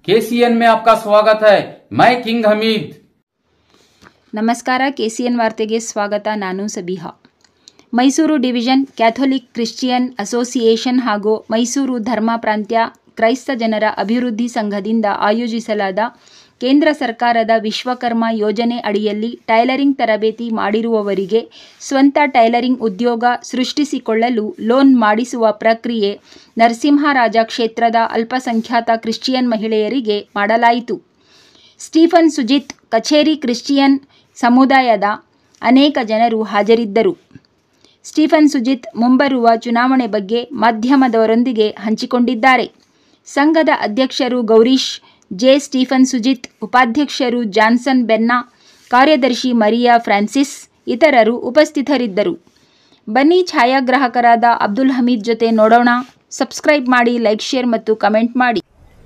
KCN में आपका स्वागत है मैं किंग हमीद ನಮಸ್ಕಾರ ಕೆ ಸಿ ಎನ್ ವಾರ್ತೆಗೆ ಸ್ವಾಗತ ನಾನು Sabiha Mysuru division Catholic Christian association ಹಾಗೂ ಮೈಸೂರು ಧರ್ಮ ಪ್ರಾಂತ್ಯ ಕ್ರೈಸ್ತ ಜನರ ಅಭಿವೃದ್ಧಿ ಸಂಘದಿಂದ ಆಯೋಜಿಸಲಾದ ಕೇಂದ್ರ ಸರ್ಕಾರದ ವಿಶ್ವಕರ್ಮ ಯೋಜನೆ ಅಡಿಯಲ್ಲಿ ಟೈಲರಿಂಗ್ ತರಬೇತಿ ಮಾಡಿರುವವರಿಗೆ ಸ್ವಂತ ಟೈಲರಿಂಗ್ ಉದ್ಯೋಗ ಸೃಷ್ಟಿಸಿಕೊಳ್ಳಲು ಲೋನ್ ಮಾಡಿಸುವ ಪ್ರಕ್ರಿಯೆ ನರಸಿಂಹರಾಜ ಕ್ಷೇತ್ರದ ಅಲ್ಪಸಂಖ್ಯಾತ ಕ್ರಿಶ್ಚಿಯನ್ ಮಹಿಳೆಯರಿಗೆ ಮಾಡಲಾಯಿತು ಸ್ಟೀಫನ್ ಸುಜಿತ್ ಕಚೇರಿ ಕ್ರಿಶ್ಚಿಯನ್ ಸಮುದಾಯದ ಅನೇಕ ಜನರು ಹಾಜರಿದ್ದರು ಸ್ಟೀಫನ್ ಸುಜಿತ್ ಮುಂಬರುವ ಚುನಾವಣೆ ಬಗ್ಗೆ ಮಾಧ್ಯಮದವರೊಂದಿಗೆ ಹಂಚಿಕೊಂಡಿದ್ದಾರೆ ಸಂಘದ ಅಧ್ಯಕ್ಷರು ಗೌರೀಶ್ ಜೆ ಸ್ಟೀಫನ್ ಸುಜಿತ್ ಉಪಾಧ್ಯಕ್ಷರು ಜಾನ್ಸನ್ ಬೆನ್ನಾ ಕಾರ್ಯದರ್ಶಿ ಮರಿಯಾ ಫ್ರಾನ್ಸಿಸ್ ಇತರರು ಉಪಸ್ಥಿತರಿದ್ದರು ಬನ್ನಿ ಛಾಯಾಗ್ರಾಹಕರಾದ ಅಬ್ದುಲ್ ಹಮೀದ್ ಜೊತೆ ನೋಡೋಣ ಸಬ್ಸ್ಕ್ರೈಬ್ ಮಾಡಿ ಲೈಕ್ ಶೇರ್ ಮತ್ತು ಕಮೆಂಟ್ ಮಾಡಿ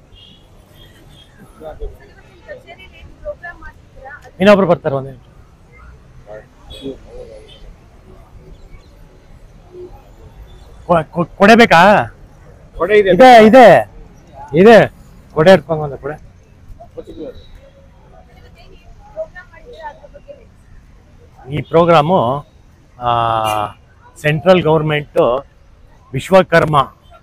ಇನ್ನೊಬ್ರು ಬರ್ತಾರೆ ಒಂದೇ ನಿಮಿಷ. ಕೊ- ಕೊ- ಕೊಡೆ ಬೇಕಾ ಇದೆ ಇದೆ ಇದೆ ಕೊಡೆ ಇಟ್ಕೊಂಡ್ ಬಂದ ಕೊಡೆ ಈ program central government Vishwakarma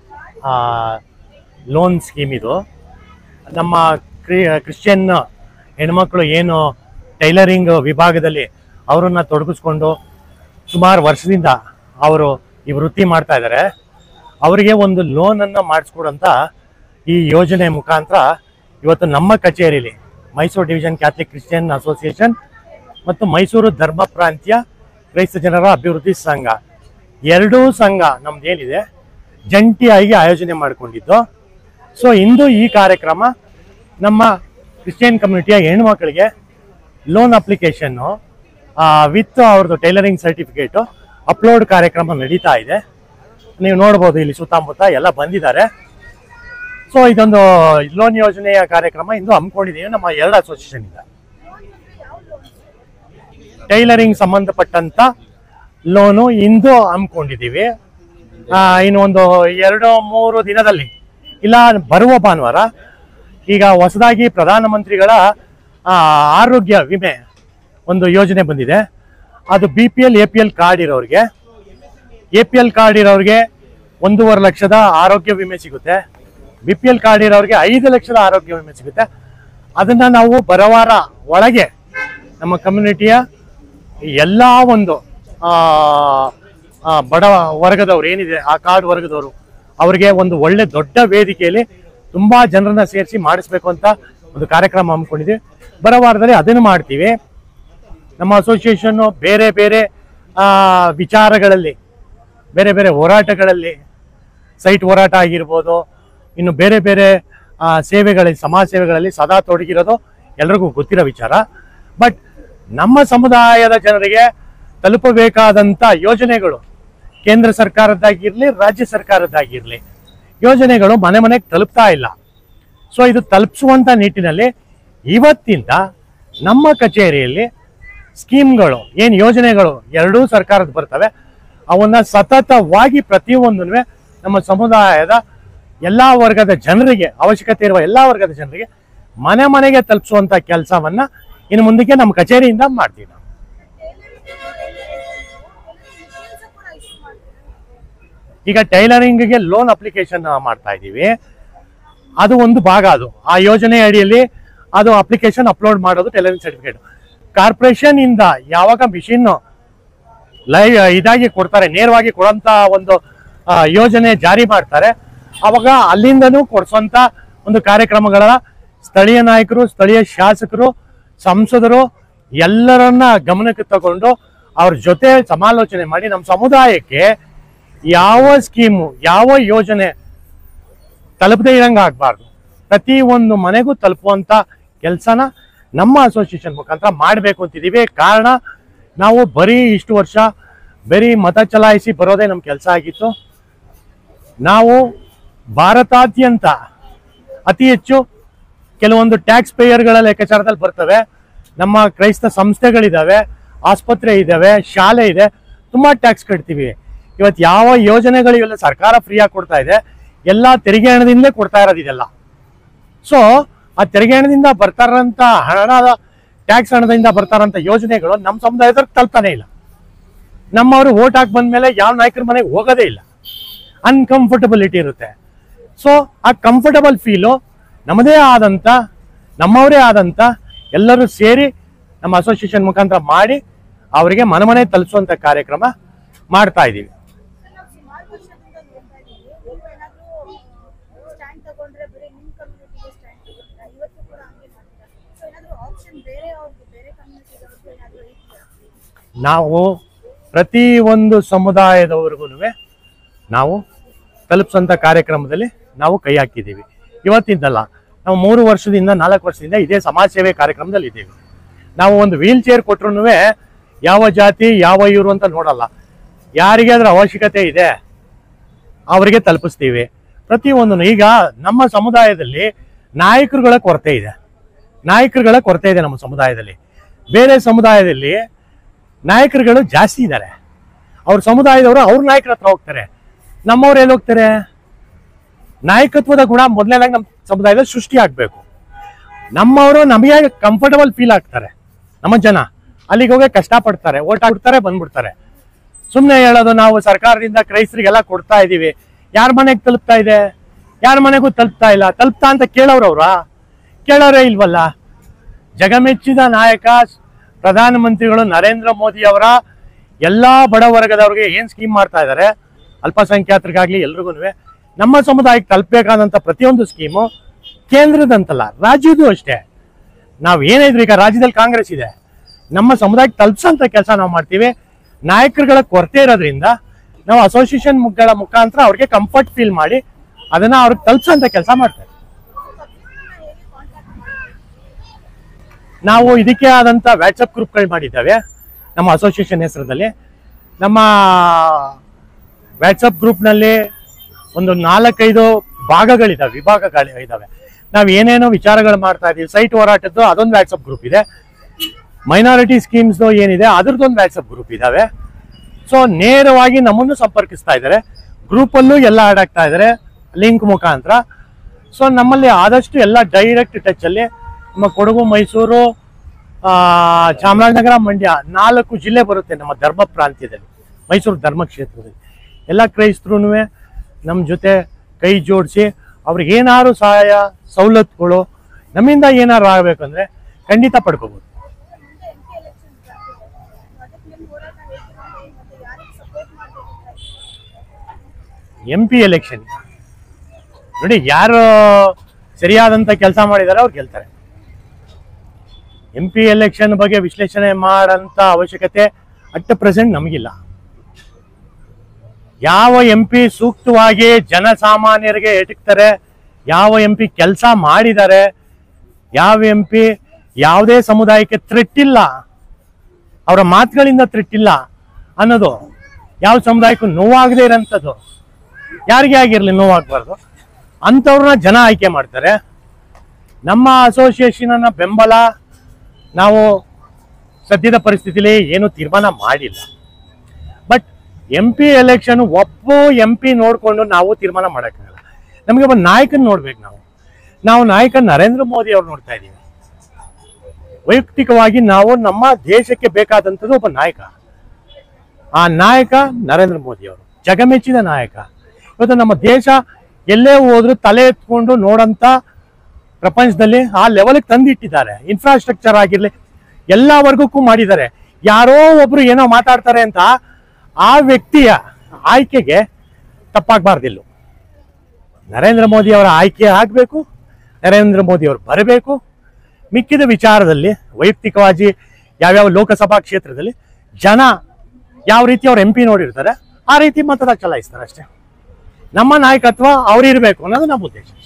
loan scheme ಇದು ನಮ್ಮ ಕ್ರಿ ಕ್ರಿಶ್ಚಿಯನ್ ಹೆಣ್ಮಕ್ಳು ಏನು ಟೈಲರಿಂಗ್ ವಿಭಾಗದಲ್ಲಿ ಅವರನ್ನ ತೊಡಗಿಸ್ಕೊಂಡು ಸುಮಾರು ವರ್ಷದಿಂದ ಅವರು ಈ ವೃತ್ತಿ ಮಾಡ್ತಾ ಇದ್ದಾರೆ ಅವರಿಗೆ ಒಂದು ಲೋನನ್ನು ಮಾಡಿಸ್ಕೊಡಂತ ಈ ಯೋಜನೆ ಮುಖಾಂತರ ಇವತ್ತು ನಮ್ಮ ಕಚೇರಿಲಿ Mysuru division Catholic Christian association ಮತ್ತು ಮೈಸೂರು ಧರ್ಮ ಪ್ರಾಂತ್ಯ ಕ್ರೈಸ್ತ ಜನರ ಅಭಿವೃದ್ಧಿ ಸಂಘ ಎರಡೂ ಸಂಘ ನಮ್ದೇನಿದೆ ಜಂಟಿಯಾಗಿ ಆಯೋಜನೆ ಮಾಡಿಕೊಂಡಿದ್ದು ಸೊ ಇಂದು ಈ ಕಾರ್ಯಕ್ರಮ ನಮ್ಮ ಕ್ರಿಶ್ಚಿಯನ್ ಕಮ್ಯುನಿಟಿಯ ಹೆಣ್ಮಕ್ಳಿಗೆ ಲೋನ್ ಅಪ್ಲಿಕೇಶನ್ನು ವಿತ್ ಅವ್ರದ್ದು ಟೈಲರಿಂಗ್ ಸರ್ಟಿಫಿಕೇಟು ಅಪ್ಲೋಡ್ ಕಾರ್ಯಕ್ರಮ ನಡೀತಾ ಇದೆ ನೀವು ನೋಡ್ಬೋದು ಇಲ್ಲಿ ಸುತ್ತಮುತ್ತ ಎಲ್ಲ ಬಂದಿದ್ದಾರೆ ಸೊ ಇದೊಂದು ಲೋನ್ ಯೋಜನೆಯ ಕಾರ್ಯಕ್ರಮ ಇಂದು ಹಮ್ಮಿಕೊಂಡಿದ್ದೀವಿ ನಮ್ಮ ಎರಡು ಅಸೋಸಿಯೇಷನ್ ಇಂದ ಟೈಲರಿಂಗ್ ಸಂಬಂಧಪಟ್ಟಂತ ಲೋನು ಇಂದು ಹಮ್ಮಿಕೊಂಡಿದ್ದೀವಿ ಆ, ಇನ್ನು ಒಂದು ಎರಡು ಮೂರು ದಿನದಲ್ಲಿ ಇಲ್ಲ ಬರುವ ಭಾನುವಾರ ಈಗ ಹೊಸದಾಗಿ ಪ್ರಧಾನಮಂತ್ರಿಗಳ ಆ, ಆರೋಗ್ಯ ವಿಮೆ ಒಂದು ಯೋಜನೆ ಬಂದಿದೆ ಅದು B P L A P L card ಇರೋರಿಗೆ ಎ ಪಿ ಎಲ್ ಕಾರ್ಡ್ ಇರೋರಿಗೆ ಒಂದೂವರೆ ಲಕ್ಷದ ಆರೋಗ್ಯ ವಿಮೆ ಸಿಗುತ್ತೆ ಬಿ ಪಿ ಎಲ್ ಕಾರ್ಡ್ ಇರೋರಿಗೆ ಐದು ಲಕ್ಷದ ಆರೋಗ್ಯ ವಿಮೆ ಸಿಗುತ್ತೆ ಅದನ್ನ ನಾವು ಬರವಾರ ಒಳಗೆ ನಮ್ಮ ಕಮ್ಯುನಿಟಿಯ ಎಲ್ಲ ಒಂದು ಆ, ಆ, ಬಡ ವರ್ಗದವ್ರು ಏನಿದೆ ಆ ಕಾರ್ಡ್ ವರ್ಗದವರು ಅವರಿಗೆ ಒಂದು ಒಳ್ಳೆ ದೊಡ್ಡ ವೇದಿಕೆಯಲ್ಲಿ ತುಂಬಾ ಜನರನ್ನ ಸೇರಿಸಿ ಮಾಡಿಸ್ಬೇಕು ಅಂತ ಒಂದು ಕಾರ್ಯಕ್ರಮ ಹಮ್ಮಿಕೊಂಡಿದ್ದೀವಿ ಬರೋ ವಾರದಲ್ಲಿ ಅದನ್ನು ಮಾಡ್ತೀವಿ ನಮ್ಮ ಅಸೋಸಿಯೇಷನ್ ಬೇರೆ ಬೇರೆ ಆ, ವಿಚಾರಗಳಲ್ಲಿ ಬೇರೆ ಬೇರೆ ಹೋರಾಟಗಳಲ್ಲಿ ಸೈಟ್ ಹೋರಾಟ ಆಗಿರ್ಬೋದು ಇನ್ನು ಬೇರೆ ಬೇರೆ ಆ, ಸೇವೆಗಳಲ್ಲಿ ಸಮಾಜ ಸೇವೆಗಳಲ್ಲಿ ಸದಾ ತೊಡಗಿರೋದು ಎಲ್ರಿಗೂ ಗೊತ್ತಿರೋ ವಿಚಾರ ಬಟ್ ನಮ್ಮ ಸಮುದಾಯದ ಜನರಿಗೆ ತಲುಪಬೇಕಾದಂಥ ಯೋಜನೆಗಳು ಕೇಂದ್ರ ಸರ್ಕಾರದ್ದಾಗಿರ್ಲಿ ರಾಜ್ಯ ಸರ್ಕಾರದ್ದಾಗಿರ್ಲಿ ಯೋಜನೆಗಳು ಮನೆ ಮನೆಗೆ ತಲುಪ್ತಾ ಇಲ್ಲ ಸೊ ಇದು ತಲುಪಿಸುವಂತ ನಿಟ್ಟಿನಲ್ಲಿ ಇವತ್ತಿಂದ ನಮ್ಮ ಕಚೇರಿಯಲ್ಲಿ ಸ್ಕೀಮ್ಗಳು ಏನು ಯೋಜನೆಗಳು ಎರಡೂ ಸರ್ಕಾರದ ಬರ್ತವೆ ಅವನ್ನ ಸತತವಾಗಿ ಪ್ರತಿಯೊಂದನ್ನು ನಮ್ಮ ಸಮುದಾಯದ ಎಲ್ಲಾ ವರ್ಗದ ಜನರಿಗೆ ಅವಶ್ಯಕತೆ ಇರುವ ಎಲ್ಲಾ ವರ್ಗದ ಜನರಿಗೆ ಮನೆ ಮನೆಗೆ ತಲುಪಿಸುವಂತ ಕೆಲಸವನ್ನ ಇನ್ನು ಮುಂದಕ್ಕೆ ನಮ್ಮ ಕಚೇರಿಯಿಂದ ಮಾಡ್ತೀವಿ ನಾವು ಈಗ ಟೈಲರಿಂಗ್ಗೆ ಲೋನ್ ಅಪ್ಲಿಕೇಶನ್ ಮಾಡ್ತಾ ಇದ್ದೀವಿ ಅದು ಒಂದು ಭಾಗ ಅದು ಆ ಯೋಜನೆ ಅಡಿಯಲ್ಲಿ ಅದು ಅಪ್ಲಿಕೇಶನ್ ಅಪ್ಲೋಡ್ ಮಾಡೋದು ಟೈಲರಿಂಗ್ ಸರ್ಟಿಫಿಕೇಟ್ ಕಾರ್ಪೊರೇಷನ್ ಇಂದ ಯಾವಾಗ ಮಿಷಿನ್ ಲೈವ್ ಇದಾಗಿ ಕೊಡ್ತಾರೆ ನೇರವಾಗಿ ಕೊಡೋಂತ ಒಂದು ಆ, ಯೋಜನೆ ಜಾರಿ ಮಾಡ್ತಾರೆ ಅವಾಗ ಅಲ್ಲಿಂದನೂ ಕೊಡಿಸುವಂತ ಒಂದು ಕಾರ್ಯಕ್ರಮಗಳ ಸ್ಥಳೀಯ ನಾಯಕರು ಸ್ಥಳೀಯ ಶಾಸಕರು ಸಂಸದರು ಎಲ್ಲರನ್ನ ಗಮನಕ್ಕೆ ತಗೊಂಡು ಅವ್ರ ಜೊತೆ ಸಮಾಲೋಚನೆ ಮಾಡಿ ನಮ್ಮ ಸಮುದಾಯಕ್ಕೆ ಯಾವ ಸ್ಕೀಮು ಯಾವ ಯೋಜನೆ ತಲುಪದೇ ಇರಂಗ ಆಗ್ಬಾರ್ದು ಪ್ರತಿ ಒಂದು ಮನೆಗೂ ತಲುಪುವಂತ ಕೆಲಸನ ನಮ್ಮ ಅಸೋಸಿಯೇಷನ್ ಮುಖಾಂತರ ಮಾಡಬೇಕು ಅಂತಿದ್ದೀವಿ ಕಾರಣ ನಾವು ಬರೀ ಇಷ್ಟು ವರ್ಷ ಬರೀ ಮತ ಚಲಾಯಿಸಿ ಬರೋದೇ ನಮ್ಮ ಕೆಲಸ ಆಗಿತ್ತು ನಾವು ಭಾರತಾದ್ಯಂತ ಅತಿ ಹೆಚ್ಚು ಕೆಲವೊಂದು ಟ್ಯಾಕ್ಸ್ ಪೇಯರ್ಗಳ ಲೆಕ್ಕಾಚಾರದಲ್ಲಿ ಬರ್ತವೆ ನಮ್ಮ ಕ್ರೈಸ್ತ ಸಂಸ್ಥೆಗಳಿದಾವೆ ಆಸ್ಪತ್ರೆ ಇದಾವೆ ಶಾಲೆ ಇದೆ ತುಂಬಾ ಟ್ಯಾಕ್ಸ್ ಕಟ್ತೀವಿ ಇವತ್ತು ಯಾವ ಯೋಜನೆಗಳು ಇವೆಲ್ಲ ಸರ್ಕಾರ ಫ್ರೀಯಾಗಿ ಕೊಡ್ತಾ ಇದೆ ಎಲ್ಲ ತೆರಿಗೆ ಹಣದಿಂದಲೇ ಕೊಡ್ತಾ ಇರೋದು ಇದೆಲ್ಲ ಸೊ ಆ ತೆರಿಗೆ ಹಣದಿಂದ ಬರ್ತಾರಂತ ಹಣದ ಟ್ಯಾಕ್ಸ್ ಹಣದಿಂದ ಬರ್ತಾರಂತ ಯೋಜನೆಗಳು ನಮ್ಮ ಸಮುದಾಯದವ್ರಿಗೆ ತಲುಪ್ತಾನೆ ಇಲ್ಲ ನಮ್ಮವರು ಓಟ್ ಹಾಕಿ ಬಂದ್ಮೇಲೆ ಯಾವ ನಾಯಕರ ಮನೆಗೆ ಹೋಗೋದೇ ಇಲ್ಲ ಅನ್ಕಂಫರ್ಟಬಿಲಿಟಿ ಇರುತ್ತೆ ಸೊ ಆ ಕಂಫರ್ಟಬಲ್ ಫೀಲು ನಮ್ಮದೇ ಆದಂಥ ನಮ್ಮವರೇ ಆದಂಥ ಎಲ್ಲರೂ ಸೇರಿ ನಮ್ಮ ಅಸೋಸಿಯೇಷನ್ ಮುಖಾಂತರ ಮಾಡಿ ಅವರಿಗೆ ಮನೆ ಮನೆ ತಲುಪಿಸುವಂಥ ಕಾರ್ಯಕ್ರಮ ಮಾಡ್ತಾ ಇದ್ದೀವಿ ನಾವು ಸುಮಾರು ವರ್ಷದಿಂದ ನೋಡ್ತಾ ಇದ್ದೀವಿ ನೀವು ಏನಾದರೂ ಸ್ಟ್ಯಾಂಡ್ ತಗೊಂಡ್ರೆ ಬರೀ ನಿಮ್ಮ ಕಮ್ಯುನಿಟಿಗೆ ಸ್ಟ್ಯಾಂಡ್ ತಗೊಂಡ್ರೆ ಇವತ್ತು ಕೂಡ ಹಂಗೆ ಮಾಡ್ತಾರೆ ಸೊ ಏನಾದರೂ ಆಪ್ಷನ್ ಬೇರೆ ಅವ್ರಿಗೆ ಬೇರೆ ಕಮ್ಯುನಿಟಿದವ್ರಿಗೆ ಏನಾದರೂ ಇದೆಯಾ ನಾವು ಪ್ರತಿ ಒಂದು ಸಮುದಾಯದವ್ರಿಗೂ ನಾವು ತಲುಪಿಸೋಂಥ ಕಾರ್ಯಕ್ರಮದಲ್ಲಿ ನಾವು ಕೈ ಹಾಕಿದ್ದೀವಿ ಇವತ್ತಿದ್ದಲ್ಲ ನಾವು ಮೂರು ವರ್ಷದಿಂದ ನಾಲ್ಕು ವರ್ಷದಿಂದ ಇದೇ ಸಮಾಜ ಸೇವೆ ಕಾರ್ಯಕ್ರಮದಲ್ಲಿ ಇದ್ದೀವಿ ನಾವು ಒಂದು ವೀಲ್ ಚೇರ್ ಕೊಟ್ರು ಯಾವ ಜಾತಿ ಯಾವ ಇವರು ಅಂತ ನೋಡಲ್ಲ ಯಾರಿಗೆ ಅದರ ಅವಶ್ಯಕತೆ ಇದೆ ಅವರಿಗೆ ತಲುಪಿಸ್ತೀವಿ ಪ್ರತಿಯೊಂದನ್ನು ಈಗ ನಮ್ಮ ಸಮುದಾಯದಲ್ಲಿ ನಾಯಕರುಗಳ ಕೊರತೆ ಇದೆ ನಾಯಕರುಗಳ ಕೊರತೆ ಇದೆ ನಮ್ಮ ಸಮುದಾಯದಲ್ಲಿ ಬೇರೆ ಸಮುದಾಯದಲ್ಲಿ ನಾಯಕರುಗಳು ಜಾಸ್ತಿ ಇದ್ದಾರೆ ಅವ್ರ ಸಮುದಾಯದವರು ಅವ್ರ ನಾಯಕರ ಹತ್ರ ಹೋಗ್ತಾರೆ ನಮ್ಮವ್ರು ಎಲ್ಲಿ ಹೋಗ್ತಾರೆ ನಾಯಕತ್ವದ ಗುಣ ಮೊದಲನೇದಾಗಿ ನಮ್ಮ ಸಮುದಾಯದಲ್ಲಿ ಸೃಷ್ಟಿ ಆಗ್ಬೇಕು ನಮ್ಮವರು ನಮಗೆ ಕಂಫರ್ಟಬಲ್ ಫೀಲ್ ಆಗ್ತಾರೆ ನಮ್ಮ ಜನ ಅಲ್ಲಿಗೆ ಹೋಗಿ ಕಷ್ಟಪಡ್ತಾರೆ ಓಟ್ ಹಾಕ್ಬಿಡ್ತಾರೆ ಬಂದ್ಬಿಡ್ತಾರೆ ಸುಮ್ಮನೆ ಹೇಳೋದು ನಾವು ಸರ್ಕಾರದಿಂದ ಕ್ರೈಸ್ತರಿಗೆಲ್ಲ ಕೊಡ್ತಾ ಇದ್ದೀವಿ ಯಾರ ಮನೆಗೆ ತಲುಪ್ತಾ ಇದೆ ಯಾರ ಮನೆಗೂ ತಲುಪ್ತಾ ಇಲ್ಲ ತಲುಪ್ತಾ ಅಂತ ಕೇಳೋರವ್ರಾ ಕೇಳೋರೇ ಇಲ್ವಲ್ಲ ಜಗಮೆಚ್ಚಿದ ನಾಯಕ ಪ್ರಧಾನಮಂತ್ರಿಗಳು ನರೇಂದ್ರ ಮೋದಿ ಅವರ ಎಲ್ಲ ಬಡ ವರ್ಗದವ್ರಿಗೆ ಏನು ಸ್ಕೀಮ್ ಮಾಡ್ತಾ ಇದ್ದಾರೆ ಅಲ್ಪಸಂಖ್ಯಾತರಿಗಾಗ್ಲಿ ಎಲ್ರಿಗೂ ನಮ್ಮ ಸಮುದಾಯಕ್ಕೆ ತಲುಪಬೇಕಾದಂಥ ಪ್ರತಿಯೊಂದು ಸ್ಕೀಮು ಕೇಂದ್ರದಂತಲ್ಲ ರಾಜ್ಯದ್ದು ಅಷ್ಟೇ ನಾವು ಏನಿದ್ರು ಈಗ ರಾಜ್ಯದಲ್ಲಿ ಕಾಂಗ್ರೆಸ್ ಇದೆ ನಮ್ಮ ಸಮುದಾಯಕ್ಕೆ ತಲುಪಿಸೋಂಥ ಕೆಲಸ ನಾವು ಮಾಡ್ತೀವಿ ನಾಯಕರುಗಳ ಕೊರತೆ ಇರೋದ್ರಿಂದ ನಾವು ಅಸೋಸಿಯೇಷನ್ ಮುಖಗಳ ಮುಖಾಂತರ ಅವ್ರಿಗೆ ಕಂಫರ್ಟ್ ಫೀಲ್ ಮಾಡಿ ಅದನ್ನ ಅವ್ರಿಗೆ ತಲುಪಿಸೋಂಥ ಕೆಲಸ ಮಾಡ್ತಾರೆ ನಾವು ಇದಕ್ಕೆ ಆದಂಥ ವಾಟ್ಸಪ್ ಗ್ರೂಪ್ಗಳು ಮಾಡಿದ್ದಾವೆ ನಮ್ಮ ಅಸೋಸಿಯೇಷನ್ ಹೆಸರಲ್ಲಿ ನಮ್ಮ ವಾಟ್ಸಪ್ ಗ್ರೂಪ್ನಲ್ಲಿ ಒಂದು ನಾಲ್ಕೈದು ಭಾಗಗಳಿದ್ದಾವೆ ವಿಭಾಗಗಳು ಇದ್ದಾವೆ ನಾವು ಏನೇನೋ ವಿಚಾರಗಳು ಮಾಡ್ತಾ ಇದ್ದೀವಿ ಸೈಟ್ ಹೋರಾಟದ್ದು ಅದೊಂದು ವಾಟ್ಸಪ್ ಗ್ರೂಪ್ ಇದೆ ಮೈನಾರಿಟಿ ಸ್ಕೀಮ್ಸ್ದು ಏನಿದೆ ಅದ್ರದ್ದೊಂದು ವಾಟ್ಸಪ್ ಗ್ರೂಪ್ ಇದ್ದಾವೆ ಸೊ ನೇರವಾಗಿ ನಮ್ಮನ್ನು ಸಂಪರ್ಕಿಸ್ತಾ ಇದ್ದಾರೆ ಗ್ರೂಪಲ್ಲೂ ಎಲ್ಲ ಆಡ್ ಆಗ್ತಾ ಇದ್ದಾರೆ ಲಿಂಕ್ ಮುಖಾಂತರ ಸೊ ನಮ್ಮಲ್ಲಿ ಆದಷ್ಟು ಎಲ್ಲ ಡೈರೆಕ್ಟ್ ಟಚಲ್ಲಿ ನಮ್ಮ ಕೊಡಗು ಮೈಸೂರು ಆ, ಚಾಮರಾಜನಗರ ಮಂಡ್ಯ ನಾಲ್ಕು ಜಿಲ್ಲೆ ಬರುತ್ತೆ ನಮ್ಮ ಧರ್ಮ ಪ್ರಾಂತ್ಯದಲ್ಲಿ ಮೈಸೂರು ಧರ್ಮ ಕ್ಷೇತ್ರದಲ್ಲಿ ಎಲ್ಲ ಕ್ರೈಸ್ತರು ನಮ್ಮ ಜೊತೆ ಕೈ ಜೋಡಿಸಿ ಅವ್ರಿಗೆ ಏನಾದ್ರು ಸಹಾಯ ಸವಲತ್ತುಗಳು ನಮ್ಮಿಂದ ಏನಾದ್ರು ಆಗಬೇಕಂದ್ರೆ ಖಂಡಿತ ಪಡ್ಕೋಬೋದು ಮುಂದೆ ಎಂ ಪಿ ಎಲೆಕ್ಷನ್ಸ್ ಅದಕ್ಕೆ ನಿಮ್ಮ ಹೋರಾಟ ಹೇಗಿರುತ್ತೆ ಮತ್ತು ಯಾರಿಗೆ ಸಪೋರ್ಟ್ ಮಾಡಬೇಕು ಎಂ ಪಿ ಎಲೆಕ್ಷನ್ ನೋಡಿ ಯಾರು ಸರಿಯಾದಂಥ ಕೆಲಸ ಮಾಡಿದ್ದಾರೆ ಅವ್ರು ಗೆಲ್ತಾರೆ ಎಂ ಪಿ ಎಲೆಕ್ಷನ್ ಬಗ್ಗೆ ವಿಶ್ಲೇಷಣೆ ಮಾಡೋಂಥ ಅವಶ್ಯಕತೆ ಅಟ್ ಪ್ರೆಸೆಂಟ್ ನಮಗಿಲ್ಲ ಯಾವ ಎಂ ಪಿ ಸೂಕ್ತವಾಗಿ ಜನಸಾಮಾನ್ಯರಿಗೆ ಎಟಕ್ತಾರೆ ಯಾವ ಎಂ ಪಿ ಕೆಲಸ ಮಾಡಿದ್ದಾರೆ ಯಾವ ಎಂ ಪಿ ಯಾವುದೇ ಸಮುದಾಯಕ್ಕೆ ಥ್ರೆಟ್ಟಿಲ್ಲ ಅವರ ಮಾತುಗಳಿಂದ ಥ್ರೆಟ್ಟಿಲ್ಲ ಅನ್ನೋದು ಯಾವ ಸಮುದಾಯಕ್ಕೂ ನೋವಾಗದೇ ಇರೋಂಥದ್ದು ಯಾರಿಗೆ ಆಗಿರಲಿ ನೋವಾಗಬಾರ್ದು ಅಂಥವ್ರನ್ನ ಜನ ಆಯ್ಕೆ ಮಾಡ್ತಾರೆ ನಮ್ಮ ಅಸೋಸಿಯೇಷನ್ನ ಬೆಂಬಲ ನಾವು ಸದ್ಯದ ಪರಿಸ್ಥಿತಿಲಿ ಏನು ತೀರ್ಮಾನ ಮಾಡಿಲ್ಲ ಬಟ್ ಎಂ ಪಿ ಎಲೆಕ್ಷನ್ ಒಬ್ಬ ಎಂ ಪಿ ನೋಡಿಕೊಂಡು ನಾವು ತೀರ್ಮಾನ ಮಾಡೋಕ್ಕಾಗಲ್ಲ ನಮಗೆ ಒಬ್ಬ ನಾಯಕನ ನೋಡ್ಬೇಕು ನಾವು ನಾವು ನಾಯಕ ನರೇಂದ್ರ ಮೋದಿ ಅವ್ರು ನೋಡ್ತಾ ಇದ್ದೀವಿ ವೈಯಕ್ತಿಕವಾಗಿ ನಾವು ನಮ್ಮ ದೇಶಕ್ಕೆ ಬೇಕಾದಂಥದ್ದು ಒಬ್ಬ ನಾಯಕ ಆ ನಾಯಕ ನರೇಂದ್ರ ಮೋದಿ ಅವರು ಜಗಮೆಚ್ಚಿದ ನಾಯಕ ಇವತ್ತು ನಮ್ಮ ದೇಶ ಎಲ್ಲೇ ಹೋದ್ರು ತಲೆ ಎತ್ಕೊಂಡು ನೋಡಂತ ಪ್ರಪಂಚದಲ್ಲಿ ಆ ಲೆವೆಲ್ಗೆ ತಂದಿಟ್ಟಿದ್ದಾರೆ ಇನ್ಫ್ರಾಸ್ಟ್ರಕ್ಚರ್ ಆಗಿರ್ಲಿ ಎಲ್ಲ ವರ್ಗಕ್ಕೂ ಮಾಡಿದ್ದಾರೆ ಯಾರೋ ಒಬ್ರು ಏನೋ ಮಾತಾಡ್ತಾರೆ ಅಂತ ಆ ವ್ಯಕ್ತಿಯ ಆಯ್ಕೆಗೆ ತಪ್ಪಾಗಬಾರ್ದಿಲ್ಲ ನರೇಂದ್ರ ಮೋದಿ ಅವರ ಆಯ್ಕೆ ಆಗಬೇಕು ನರೇಂದ್ರ ಮೋದಿ ಅವರು ಬರಬೇಕು ಮಿಕ್ಕಿದ ವಿಚಾರದಲ್ಲಿ ವೈಯಕ್ತಿಕವಾಗಿ ಯಾವ್ಯಾವ ಲೋಕಸಭಾ ಕ್ಷೇತ್ರದಲ್ಲಿ ಜನ ಯಾವ ರೀತಿ ಅವ್ರ ಎಂ ಪಿ ನೋಡಿರ್ತಾರೆ ಆ ರೀತಿ ಮತದ ಚಲಾಯಿಸ್ತಾರೆ ಅಷ್ಟೇ ನಮ್ಮ ನಾಯಕತ್ವ ಅವ್ರಿರ್ಬೇಕು ಅನ್ನೋದು ನಮ್ಮ ಉದ್ದೇಶ